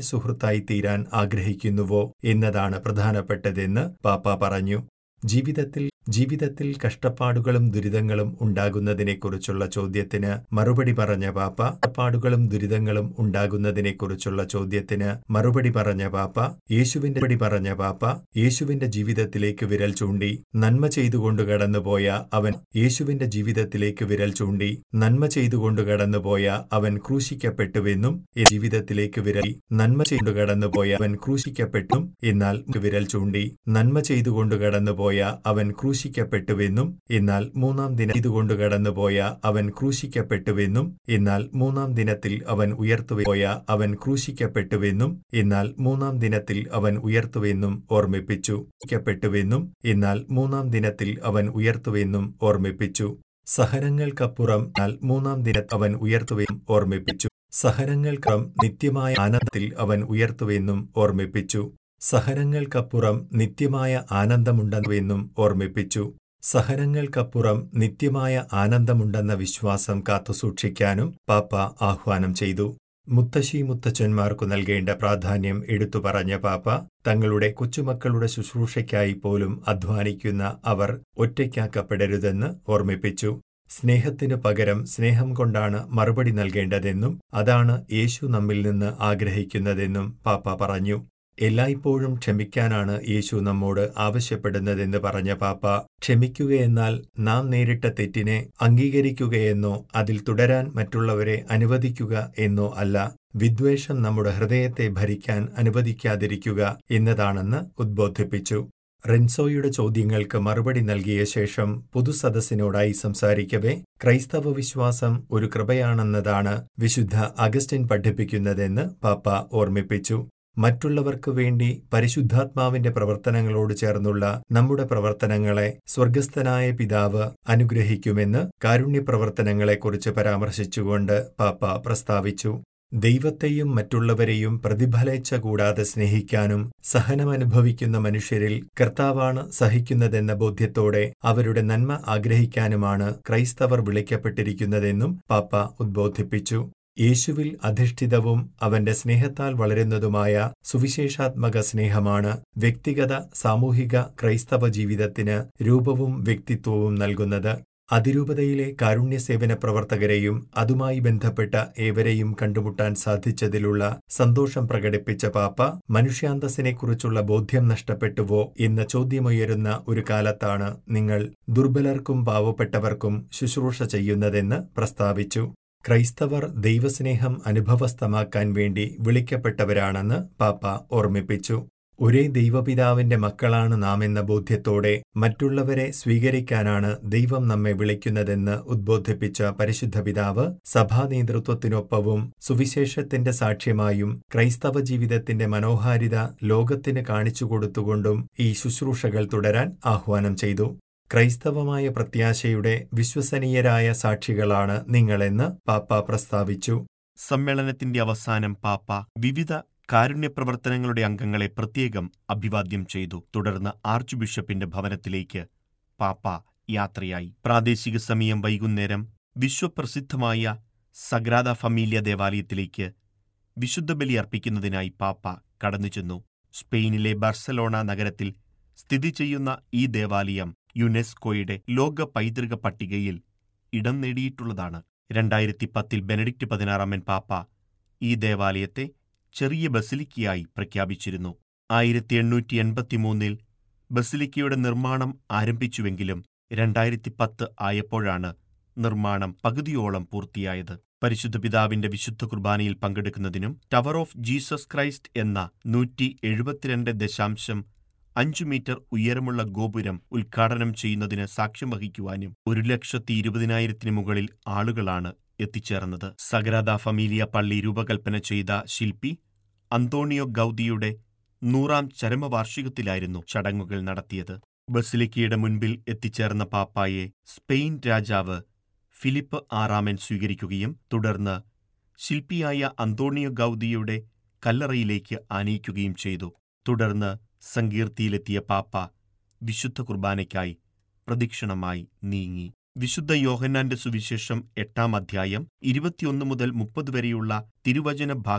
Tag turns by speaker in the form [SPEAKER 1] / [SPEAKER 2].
[SPEAKER 1] സുഹൃത്തായി തീരാൻ ആഗ്രഹിക്കുന്നുവോ എന്നതാണ് പ്രധാനപ്പെട്ടതെന്ന് പാപ്പ പറഞ്ഞു ജീവിതത്തിൽ ജീവിതത്തിൽ കഷ്ടപ്പാടുകളും ദുരിതങ്ങളും ഉണ്ടാകുന്നതിനെക്കുറിച്ചുള്ള ചോദ്യത്തിന് മറുപടി പറഞ്ഞ പാപ്പ കഷ്ടപ്പാടുകളും ദുരിതങ്ങളും ഉണ്ടാകുന്നതിനെക്കുറിച്ചുള്ള ചോദ്യത്തിന് മറുപടി പറഞ്ഞ പാപ്പ യേശുവിന്റെ പടി പറഞ്ഞ പാപ്പ യേശുവിന്റെ ജീവിതത്തിലേക്ക് വിരൽ ചൂണ്ടി നന്മ ചെയ്തുകൊണ്ട് കടന്നുപോയ അവൻ യേശുവിന്റെ ജീവിതത്തിലേക്ക് വിരൽ ചൂണ്ടി നന്മ ചെയ്തുകൊണ്ട് കടന്നുപോയ അവൻ ക്രൂശിക്കപ്പെട്ടുവെന്നും ഈ ജീവിതത്തിലേക്ക് വിരൽ നന്മ ചെയ്തു കടന്നുപോയ അവൻ ക്രൂശിക്കപ്പെട്ടും എന്നാൽ വിരൽ ചൂണ്ടി നന്മ ചെയ്തുകൊണ്ട് കടന്നുപോയ അവൻ ക്രൂശിക്കപ്പെട്ടുവെന്നും എന്നാൽ മൂന്നാം ദിനം ഇതുകൊണ്ട് കടന്നുപോയ അവൻ ക്രൂശിക്കപ്പെട്ടുവെന്നും എന്നാൽ മൂന്നാം ദിനത്തിൽ അവൻ ഉയർത്തുപോയ അവൻ ക്രൂശിക്കപ്പെട്ടുവെന്നും എന്നാൽ മൂന്നാം ദിനത്തിൽ അവൻ ഉയർത്തുവെന്നും ഓർമ്മിപ്പിച്ചു ക്രൂശിക്കപ്പെട്ടുവെന്നും എന്നാൽ മൂന്നാം ദിനത്തിൽ അവൻ ഉയർത്തുവെന്നും ഓർമ്മിപ്പിച്ചു സഹനങ്ങൾക്കപ്പുറം എന്നാൽ മൂന്നാം ദിനത്തിൽ അവൻ ഉയർത്തുവെന്നും ഓർമ്മിപ്പിച്ചു സഹനങ്ങൾക്കപ്പുറം നിത്യമായ ആനന്ദത്തിൽ അവൻ ഉയർത്തുവെന്നും ഓർമ്മിപ്പിച്ചു സഹനങ്ങൾക്കപ്പുറം നിത്യമായ ആനന്ദമുണ്ടെന്നും ഓർമ്മിപ്പിച്ചു സഹനങ്ങൾക്കപ്പുറം നിത്യമായ ആനന്ദമുണ്ടെന്ന വിശ്വാസം കാത്തുസൂക്ഷിക്കാനും പാപ്പ ആഹ്വാനം ചെയ്തു മുത്തശ്ശി മുത്തച്ഛന്മാർക്കു നൽകേണ്ട പ്രാധാന്യം എടുത്തു പറഞ്ഞ പാപ്പ തങ്ങളുടെ കൊച്ചുമക്കളുടെ ശുശ്രൂഷയ്ക്കായി പോലും അധ്വാനിക്കുന്ന അവർ ഒറ്റയ്ക്കാക്കപ്പെടരുതെന്ന് ഓർമ്മിപ്പിച്ചു സ്നേഹത്തിനു പകരം സ്നേഹം കൊണ്ടാണ് മറുപടി നൽകേണ്ടതെന്നും അതാണ് യേശു നമ്മിൽ നിന്ന് ആഗ്രഹിക്കുന്നതെന്നും പാപ്പ പറഞ്ഞു എല്ലായ്പ്പോഴും ക്ഷമിക്കാനാണ് യേശു നമ്മോട് ആവശ്യപ്പെടുന്നതെന്ന് പറഞ്ഞ പാപ്പ ക്ഷമിക്കുകയെന്നാൽ നാം നേരിട്ട തെറ്റിനെ അംഗീകരിക്കുകയെന്നോ അതിൽ തുടരാൻ മറ്റുള്ളവരെ അനുവദിക്കുക എന്നോ അല്ല വിദ്വേഷം നമ്മുടെ ഹൃദയത്തെ ഭരിക്കാൻ അനുവദിക്കാതിരിക്കുക എന്നതാണെന്ന് ഉദ്ബോധിപ്പിച്ചു റെൻസോയുടെ ചോദ്യങ്ങൾക്ക് മറുപടി നൽകിയ ശേഷം പൊതുസദസ്സിനോടായി സംസാരിക്കവെ ക്രൈസ്തവ വിശ്വാസം ഒരു കൃപയാണെന്നതാണ് വിശുദ്ധ അഗസ്റ്റിൻ പഠിപ്പിക്കുന്നതെന്ന് പാപ്പ ഓർമ്മിപ്പിച്ചു മറ്റുള്ളവർക്കു വേണ്ടി പരിശുദ്ധാത്മാവിന്റെ പ്രവർത്തനങ്ങളോട് ചേർന്നുള്ള നമ്മുടെ പ്രവർത്തനങ്ങളെ സ്വർഗസ്ഥനായ പിതാവ് അനുഗ്രഹിക്കുമെന്ന് കാരുണ്യപ്രവർത്തനങ്ങളെക്കുറിച്ച് പരാമർശിച്ചുകൊണ്ട് പാപ്പ പ്രസ്താവിച്ചു ദൈവത്തെയും മറ്റുള്ളവരെയും പ്രതിഫലേച്ഛ കൂടാതെ സ്നേഹിക്കാനും സഹനമനുഭവിക്കുന്ന മനുഷ്യരിൽ കർത്താവാണ് സഹിക്കുന്നതെന്ന ബോധ്യത്തോടെ അവരുടെ നന്മ ആഗ്രഹിക്കാനുമാണ് ക്രൈസ്തവർ വിളിക്കപ്പെട്ടിരിക്കുന്നതെന്നും പാപ്പ ഉദ്ബോധിപ്പിച്ചു യേശുവിൽ അധിഷ്ഠിതവും അവന്റെ സ്നേഹത്താൽ വളരുന്നതുമായ സുവിശേഷാത്മക സ്നേഹമാണ് വ്യക്തിഗത സാമൂഹിക ക്രൈസ്തവ ജീവിതത്തിന് രൂപവും വ്യക്തിത്വവും നൽകുന്നത് അതിരൂപതയിലെ കാരുണ്യസേവന പ്രവർത്തകരെയും അതുമായി ബന്ധപ്പെട്ട ഏവരെയും കണ്ടുമുട്ടാൻ സാധിച്ചതിലുള്ള സന്തോഷം പ്രകടിപ്പിച്ച പാപ്പ മനുഷ്യാന്തസ്സിനെക്കുറിച്ചുള്ള ബോധ്യം നഷ്ടപ്പെട്ടുവോ എന്ന ചോദ്യമുയരുന്ന ഒരു കാലത്താണ് നിങ്ങൾ ദുർബലർക്കും പാവപ്പെട്ടവർക്കും ശുശ്രൂഷ ചെയ്യുന്നതെന്ന് പ്രസ്താവിച്ചു ക്രൈസ്തവർ ദൈവസ്നേഹം അനുഭവസ്ഥമാക്കാൻ വേണ്ടി വിളിക്കപ്പെട്ടവരാണെന്ന് പാപ്പ ഓർമ്മിപ്പിച്ചു ഒരേ ദൈവപിതാവിന്റെ മക്കളാണ് നാം എന്ന ബോധ്യത്തോടെ മറ്റുള്ളവരെ സ്വീകരിക്കാനാണ് ദൈവം നമ്മെ വിളിക്കുന്നതെന്ന് ഉദ്ബോധിപ്പിച്ച പരിശുദ്ധ പിതാവ് സഭാ നേതൃത്വത്തിനൊപ്പവും സുവിശേഷത്തിന്റെ സാക്ഷ്യമായും ക്രൈസ്തവ ജീവിതത്തിന്റെ മനോഹാരിത ലോകത്തിന് കാണിച്ചുകൊടുത്തുകൊണ്ടും ഈ ശുശ്രൂഷകൾ തുടരാൻ ആഹ്വാനം ചെയ്തു ക്രൈസ്തവമായ പ്രത്യാശയുടെ വിശ്വസനീയരായ സാക്ഷികളാണ് നിങ്ങളെന്ന് പാപ്പ പ്രസ്താവിച്ചു
[SPEAKER 2] സമ്മേളനത്തിന്റെ അവസാനം പാപ്പ വിവിധ കാരുണ്യ പ്രവർത്തനങ്ങളുടെ അംഗങ്ങളെ പ്രത്യേകം അഭിവാദ്യം ചെയ്തു തുടർന്ന് ആർച്ച് ബിഷപ്പിന്റെ ഭവനത്തിലേക്ക് പാപ്പ യാത്രയായി പ്രാദേശിക സമയം വൈകുന്നേരം വിശ്വപ്രസിദ്ധമായ സഗ്രാദ ഫമീലിയ ദേവാലയത്തിലേക്ക് വിശുദ്ധ ബലി അർപ്പിക്കുന്നതിനായി പാപ്പ കടന്നുചെന്നു സ്പെയിനിലെ ബർസലോണ നഗരത്തിൽ സ്ഥിതി ചെയ്യുന്ന ഈ ദേവാലയം യുനെസ്കോയുടെ ലോക പൈതൃക പട്ടികയിൽ ഇടം നേടിയിട്ടുള്ളതാണ് രണ്ടായിരത്തി പത്തിൽ ബെനഡിക്റ്റ് പതിനാറാമൻ പാപ്പ ഈ ദേവാലയത്തെ ചെറിയ ബസിലിക്കയായി പ്രഖ്യാപിച്ചിരുന്നു ആയിരത്തി എണ്ണൂറ്റി എൺപത്തിമൂന്നിൽ ബസിലിക്കയുടെ നിർമ്മാണം ആരംഭിച്ചുവെങ്കിലും രണ്ടായിരത്തി പത്ത് ആയപ്പോഴാണ് നിർമ്മാണം പകുതിയോളം പൂർത്തിയായത് പരിശുദ്ധ പിതാവിന്റെ വിശുദ്ധ കുർബാനയിൽ പങ്കെടുക്കുന്നതിനും ടവർ ഓഫ് ജീസസ് ക്രൈസ്റ്റ് എന്ന നൂറ്റി എഴുപത്തിരണ്ട് ദശാംശം അഞ്ചു മീറ്റർ ഉയരമുള്ള ഗോപുരം ഉദ്ഘാടനം ചെയ്യുന്നതിന് സാക്ഷ്യം വഹിക്കുവാനും ഒരു ലക്ഷത്തി ഇരുപതിനായിരത്തിന് മുകളിൽ ആളുകളാണ് എത്തിച്ചേർന്നത് സഗ്രാദ ഫമീലിയ പള്ളി രൂപകൽപ്പന ചെയ്ത ശില്പി അന്തോണിയോ ഗൗദിയുടെ നൂറാം ചരമവാർഷികത്തിലായിരുന്നു ചടങ്ങുകൾ നടത്തിയത് ബസിലിക്കയുടെ മുൻപിൽ എത്തിച്ചേർന്ന പാപ്പായെ സ്പെയിൻ രാജാവ് ഫിലിപ്പ് ആറാമൻ സ്വീകരിക്കുകയും തുടർന്ന് ശില്പിയായ അന്തോണിയോ ഗൗദിയുടെ കല്ലറയിലേക്ക് ആനയിക്കുകയും ചെയ്തു തുടർന്ന് സങ്കീർത്തിയിലെത്തിയ പാപ്പ വിശുദ്ധ കുർബാനയ്ക്കായി പ്രദക്ഷിണമായി നീങ്ങി വിശുദ്ധ യോഹന്നാന്റെ സുവിശേഷം എട്ടാം അധ്യായം ഇരുപത്തിയൊന്ന് മുതൽ മുപ്പത് വരെയുള്ള തിരുവചന ഭാഗം